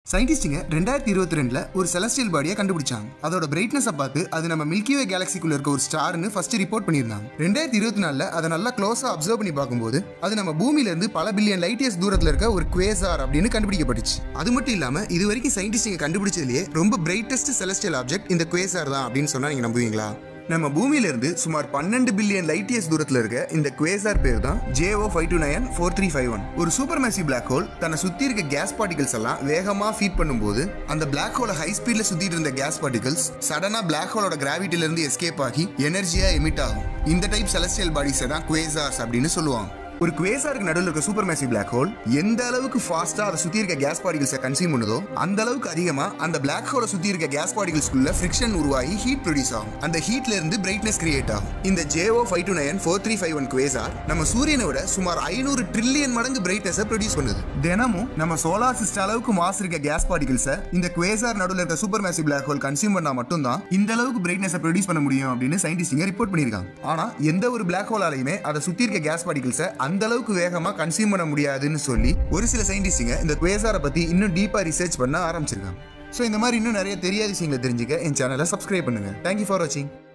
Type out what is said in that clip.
சயின்டிஸ்டுங்க ரெண்டாயிரத்தி இருபத்தி ரெண்டுல ஒரு செலஸ்டியல் பாடியை கண்டுபிடிச்சாங்க அதோட பிரைட்னஸை பார்த்து அது நம்ம மில்கிவே கேலக்சிக்குள்ள இருக்க ஒரு ஸ்டார்னு ஃபர்ஸ்ட் ரிப்போர்ட் பண்ணியிருந்தாங்க ரெண்டாயிரத்தி இருபத்தி நாலுல அதை நல்லா க்ளோஸா அப்சர்வ் பண்ணி பார்க்கும்போது அது நம்ம பூமியில இருந்து பல பில்லியன் லைட் இயர்ஸ் தூரத்துல இருக்க ஒரு குவேசார் அப்படின்னு கண்டுபிடிக்கப்பட்டுச்சு அது மட்டும் இல்லாம இது வரைக்கும் சயின்டிஸ்டுங்க கண்டுபிடிச்சதுலயே ரொம்ப பிரைட்டஸ்ட் செலஸ்டியல் ஆப்ஜெக்ட் இந்த குவேசார் தான் அப்படின்னு சொன்னா நீங்க நம்புவீங்களா நம்ம பூமியில இருந்து சுமார் பன்னெண்டு பில்லியன் லைட் இயர்ஸ் தூரத்துல இருக்க இந்த குவேசார் பேர் தான் JO five two nine four three five one ஒரு சூப்பர் மேசிவ் பிளாக் ஹோல் தன்னை சுத்தி இருக்க கேஸ் பார்ட்டிகல்ஸ் எல்லாம் வேகமா ஃபீட் பண்ணும்போது அந்த பிளாக் ஹோலை ஹை ஸ்பீட்ல சுத்திட்டு இருந்த கேஸ் பார்ட்டிகல்ஸ் சடனா பிளாக் ஹோலோட கிராவிட்டில இருந்து எஸ்கேப் ஆகி எனர்ஜியா எமிட் ஆகும் இந்த டைப் செலஸ்டியல் பாடிஸை தான் குவேசார்ஸ் அப்படின்னு சொல்லுவாங்க ஒரு குவேசாருக்கு நடுவில் இருக்க சூப்பர் மேசிவ் பிளாக் ஹோல் எந்த அளவுக்கு ஃபாஸ்டா அதை சுத்தி இருக்க கேஸ் பார்ட்டிகல்ஸை கன்சியூம் பண்ணுதோ அந்த அளவுக்கு அதிகமா அந்த பிளாக் ஹோலை சுத்தி இருக்க கேஸ் பார்ட்டிகல்ஸ்குள்ள ஃபிரிக்ஷன் உருவாகி ஹீட் ப்ரொடியூஸ் ஆகும் அந்த ஹீட்ல இருந்து பிரைட்னஸ் கிரியேட் ஆகும் இந்த JO five two nine four three five one quasar நம்ம சூரியனை விட சுமார் ஐநூறு ட்ரில்லியன் மடங்கு பிரைட்னஸை ப்ரொடியூஸ் பண்ணுது தினமும் நம்ம சோலார் சிஸ்டம் அளவுக்கு மாஸ் இருக்க கேஸ் பார்ட்டிகல்ஸை இந்த குவேசார் நடுவில் இருக்க super massive black hole consume பண்ணா மட்டும்தான் இந்த அளவுக்கு பிரைட்னஸை ப்ரொடியூஸ் பண்ண முடியும் அப்படின்னு சயின்டிஸ்டிங்க ரிப்போர்ட் பண்ணியிருக்காங்க ஆனா எந்த ஒரு பிளாக் ஹோலாலையுமே அதை சுத்தி இருக்க கேஸ் பார்ட்டிகல்ஸை அந்த அளவுக்கு வேகமா கன்சியூம் பண்ண முடியாதுன்னு சொல்லி ஒரு சில சயின்டிஸ்டுங்க இந்த குவேசாரை பத்தி இன்னும் டீப்பா ரிசர்ச் பண்ண ஆரம்பிச்சிருக்காங்க ஸோ இந்த மாதிரி இன்னும் நிறைய தெரியாத விஷயங்களை தெரிஞ்சுக்க என் சேனலை சப்ஸ்கிரைப் பண்ணுங்க தேங்க்யூ ஃபார் வாட்சிங்